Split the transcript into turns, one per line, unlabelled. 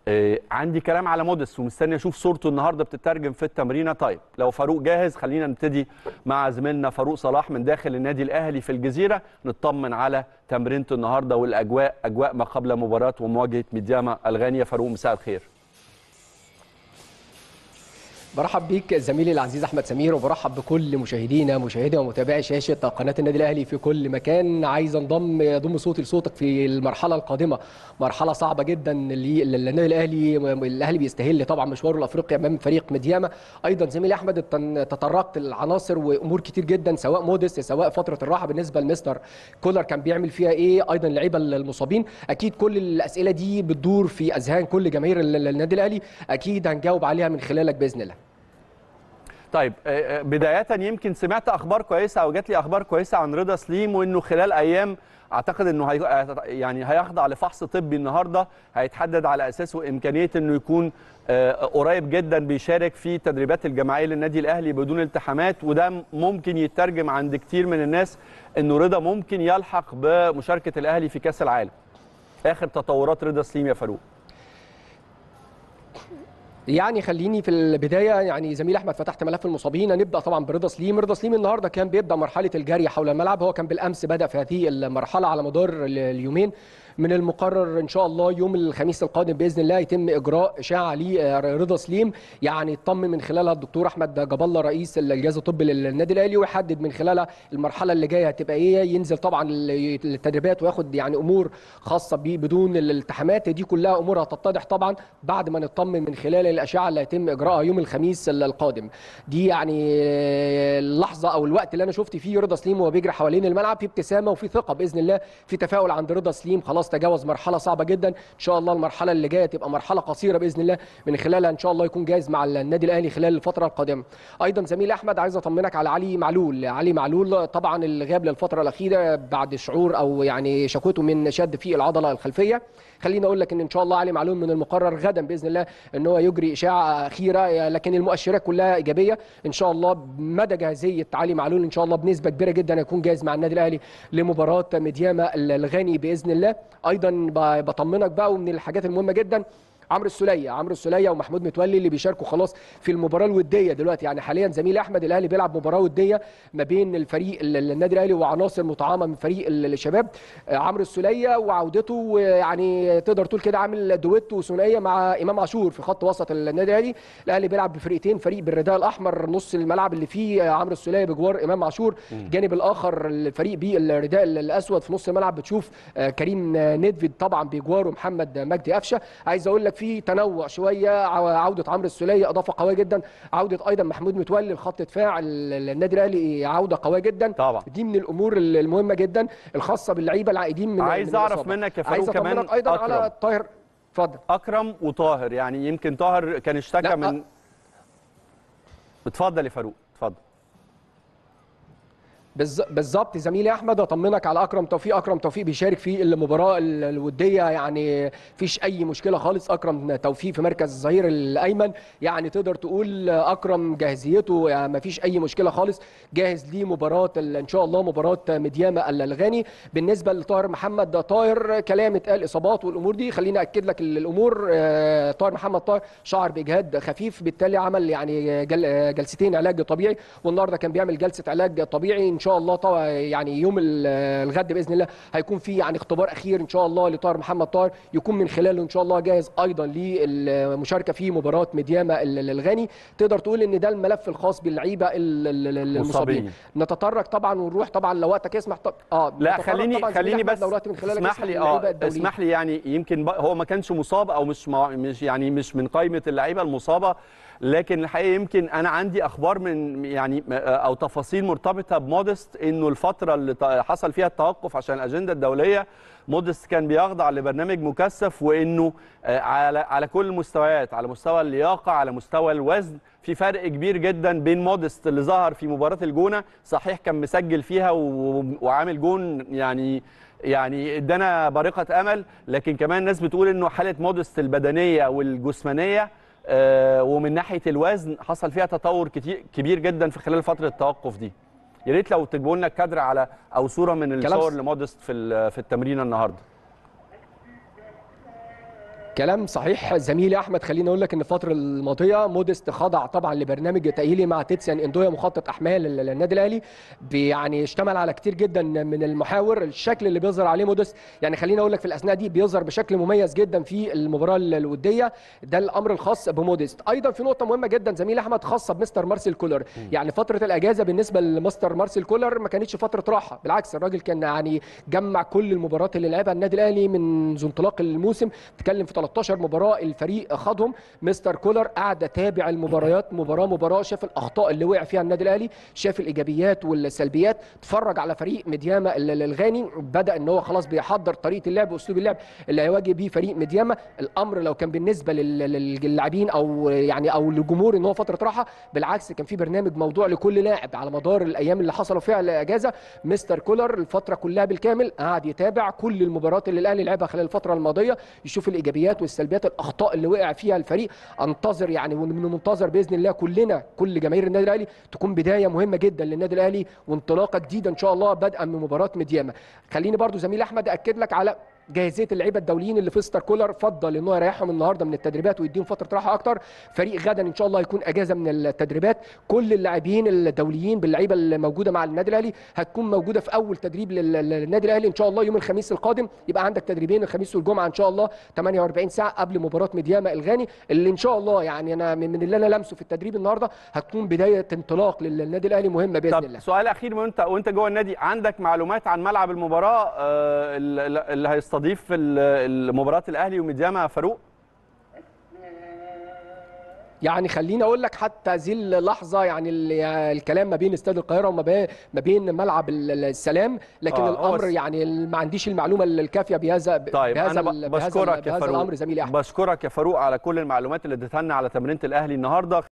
آه، عندي كلام على موديست ومستني اشوف صورته النهارده بتترجم في التمرينه طيب لو فاروق جاهز خلينا نبتدي مع زميلنا فاروق صلاح من داخل النادي الاهلي في الجزيره نطمن على تمرينته النهارده والاجواء اجواء ما قبل مباراه ومواجهه ميدياما الغانيه فاروق مساء الخير
برحب بيك زميلي العزيز احمد سمير وبرحب بكل مشاهدينا مشاهدي ومتابعي شاشه قناه النادي الاهلي في كل مكان عايز انضم اضم صوتي لصوتك في المرحله القادمه مرحله صعبه جدا اللي للنادي الاهلي الاهلي بيستهل طبعا مشواره الافريقي امام فريق مدياما ايضا زميلي احمد تطرقت العناصر وامور كتير جدا سواء موديس سواء فتره الراحه بالنسبه لمستر كولر كان بيعمل فيها ايه ايضا اللعيبه المصابين اكيد كل الاسئله دي بتدور في اذهان كل جماهير النادي الاهلي اكيد هنجاوب عليها من خلالك باذن الله
طيب آه، آه، بداية يمكن سمعت أخبار كويسة أو جات لي أخبار كويسة عن رضا سليم وإنه خلال أيام أعتقد إنه هي يعني هيخضع لفحص طبي النهاردة هيتحدد على أساسه إمكانية إنه يكون آه، قريب جدا بيشارك في تدريبات الجماعية للنادي الأهلي بدون التحامات وده ممكن يترجم عند كتير من الناس إنه رضا ممكن يلحق بمشاركة الأهلي في كأس العالم. آخر تطورات رضا سليم يا فاروق.
يعني خليني في البدايه يعني زميل احمد فتحت ملف المصابين نبدا طبعا برضا سليم رضا سليم النهارده كان بيبدا مرحله الجري حول الملعب هو كان بالامس بدا في هذه المرحله على مدار اليومين من المقرر ان شاء الله يوم الخميس القادم باذن الله يتم اجراء اشاعه لرضا سليم يعني يطمن من خلالها الدكتور احمد جاب الله رئيس الجهاز الطبي للنادي الاهلي ويحدد من خلالها المرحله اللي جايه هتبقى ايه ينزل طبعا التدريبات وياخد يعني امور خاصه بيه بدون الالتحامات دي كلها امور هتتضح طبعا بعد ما نطمن من خلال الاشعه اللي هيتم اجراءها يوم الخميس القادم دي يعني اللحظه او الوقت اللي انا شفت فيه رضا سليم وهو بيجري حوالين الملعب في ابتسامه وفي ثقه باذن الله في تفاؤل عند رضا سليم خلاص تجاوز مرحله صعبه جدا ان شاء الله المرحله اللي جايه تبقى مرحله قصيره باذن الله من خلالها ان شاء الله يكون جاهز مع النادي الاهلي خلال الفتره القادمه ايضا زميلي احمد عايز اطمنك على علي معلول علي معلول طبعا اللي غاب للفتره الاخيره بعد شعور او يعني شكوته من شد في العضله الخلفيه خليني اقول لك ان ان شاء الله علي معلول من المقرر غدا باذن الله ان هو يجري اشاعه اخيره لكن المؤشرات كلها ايجابيه ان شاء الله مدى جاهزيه علي معلول ان شاء الله بنسبه كبيره جدا يكون جاهز مع النادي الاهلي لمباراه ميدياما الغاني باذن الله ايضا بطمنك بقى ومن الحاجات المهمه جدا عمرو السوليه عمرو السوليه ومحمود متولي اللي بيشاركوا خلاص في المباراه الوديه دلوقتي يعني حاليا زميل احمد الاهلي بيلعب مباراه وديه ما بين الفريق النادي الاهلي وعناصر مطعمه من فريق الشباب عمرو السوليه وعودته يعني تقدر تقول كده عامل دويتو وثنائيه مع امام عاشور في خط وسط النادي الاهلي الاهلي بيلعب بفريقين فريق بالرداء الاحمر نص الملعب اللي فيه عمرو السوليه بجوار امام عاشور الجانب الاخر الفريق بالرداء الاسود في نص الملعب بتشوف كريم ندفيد طبعا بجواره محمد مجدي قفشه عايز اقول لك في تنوع شويه عوده عمرو السوليه اضافه قويه جدا عوده ايضا محمود متولي لخط دفاع النادي الاهلي عوده قويه جدا
طبعا
دي من الامور المهمه جدا الخاصه باللعيبه العائدين من
عايز اعرف منك يا فاروق كمان
ايضا أكرم. على طاهر اتفضل
اكرم وطاهر يعني يمكن طاهر كان اشتكى من اتفضل يا فاروق اتفضل
بالظبط زميلي احمد اطمنك على اكرم توفيق اكرم توفيق بيشارك في المباراه الوديه يعني فيش اي مشكله خالص اكرم توفيق في مركز الظهير الايمن يعني تقدر تقول اكرم جاهزيته يعني ما فيش اي مشكله خالص جاهز لمباراه ان شاء الله مباراه مدياما الغاني بالنسبه لطاهر محمد طاهر كلام اتقال اصابات والامور دي خليني اكد لك الامور طاهر محمد طاهر شعر باجهاد خفيف بالتالي عمل يعني جلستين علاج طبيعي والنهارده كان بيعمل جلسه علاج طبيعي ان شاء الله طبعا يعني يوم الغد باذن الله هيكون في يعني اختبار اخير ان شاء الله لطاهر محمد طاهر يكون من خلاله ان شاء الله جاهز ايضا للمشاركه في مباراه ميدياما الغاني تقدر تقول ان ده الملف الخاص باللعيبه المصابين نتطرق طبعا ونروح طبعا لو وقتك يسمح طب
اه لا خليني خليني بس من اسمح لي اه اسمح لي يعني يمكن هو ما كانش مصاب او مش مش يعني مش من قائمه اللعيبه المصابه لكن الحقيقه يمكن انا عندي اخبار من يعني او تفاصيل مرتبطه بمودست انه الفتره اللي حصل فيها التوقف عشان الاجنده الدوليه مودست كان بيخضع لبرنامج مكثف وانه على على كل المستويات على مستوى اللياقه على مستوى الوزن في فرق كبير جدا بين مودست اللي ظهر في مباراه الجونه صحيح كان مسجل فيها وعامل جون يعني يعني ادانا بارقه امل لكن كمان الناس بتقول انه حاله مودست البدنيه والجسمانيه آه ومن ناحيه الوزن حصل فيها تطور كتير كبير جدا في خلال فتره التوقف دي يا ريت لو تجيبوا لنا كادر على او صوره من الصور لمودست في في التمرين النهارده
كلام صحيح زميلي احمد خليني اقول لك ان الفتره الماضيه موديست خضع طبعا لبرنامج تاهيلي مع تيتسيان اندويا مخطط احمال النادي الاهلي يعني اشتمل على كتير جدا من المحاور الشكل اللي بيظهر عليه موديست يعني خليني اقول لك في الاثناء دي بيظهر بشكل مميز جدا في المباراه الوديه ده الامر الخاص بموديست ايضا في نقطه مهمه جدا زميلي احمد خاصه بمستر مارسيل كولر يعني فتره الاجازه بالنسبه لمستر مارسيل كولر ما كانتش فتره راحه بالعكس الراجل كان يعني جمع كل المباريات اللي لعبها النادي الاهلي منذ انطلاق الموسم تتكلم في 13 مباراه الفريق خاضهم مستر كولر قعد تابع المباريات مباراه مباراه شاف الاخطاء اللي وقع فيها النادي الاهلي شاف الايجابيات والسلبيات اتفرج على فريق مدياما الغاني بدا ان هو خلاص بيحضر طريقه اللعب واسلوب اللعب اللي هيواجه بيه فريق مدياما الامر لو كان بالنسبه للاعبين او يعني او للجمهور ان هو فتره راحه بالعكس كان في برنامج موضوع لكل لاعب على مدار الايام اللي حصلوا فيها الاجازه مستر كولر الفتره كلها بالكامل قعد يتابع كل المباريات اللي الاهلي لعبها خلال الفتره الماضيه يشوف الايجابيات والسلبيات الاخطاء اللي وقع فيها الفريق انتظر يعني ومن المنتظر باذن الله كلنا كل جماهير النادي الاهلي تكون بدايه مهمه جدا للنادي الاهلي وانطلاقه جديده ان شاء الله بدءا من مباراه مدياما خليني برضو زميلي احمد اكد لك على جاهزيه اللعيبه الدوليين اللي فيستر كولر فضل ان هو يريحهم النهارده من التدريبات ويديهم فتره راحه اكتر فريق غدا ان شاء الله يكون اجازه من التدريبات كل اللاعبين الدوليين باللعيبه اللي موجوده مع النادي الاهلي هتكون موجوده في اول تدريب للنادي الاهلي ان شاء الله يوم الخميس القادم يبقى عندك تدريبين الخميس والجمعه ان شاء الله 48 ساعه قبل مباراه مدياما الغاني اللي ان شاء الله يعني انا من اللي انا لمسه في التدريب النهارده هتكون بدايه انطلاق للنادي الاهلي مهمه باذن
طب
الله
سؤال اخير وانت وانت جوه النادي عندك معلومات عن ملعب المباراه آه، اللي هيستضيف مباراه الاهلي وميدياما فاروق
يعني خليني اقول لك حتى هذه اللحظه يعني الكلام ما بين استاد القاهره وما ما بين ملعب السلام لكن آه الامر يعني ما عنديش المعلومه الكافيه بهذا
طيب
بهذا
أنا بشكرك
بهذا,
يا
بهذا الامر زميلي احمد
بشكرك يا فاروق على كل المعلومات اللي اديتها لنا على تمرينه الاهلي النهارده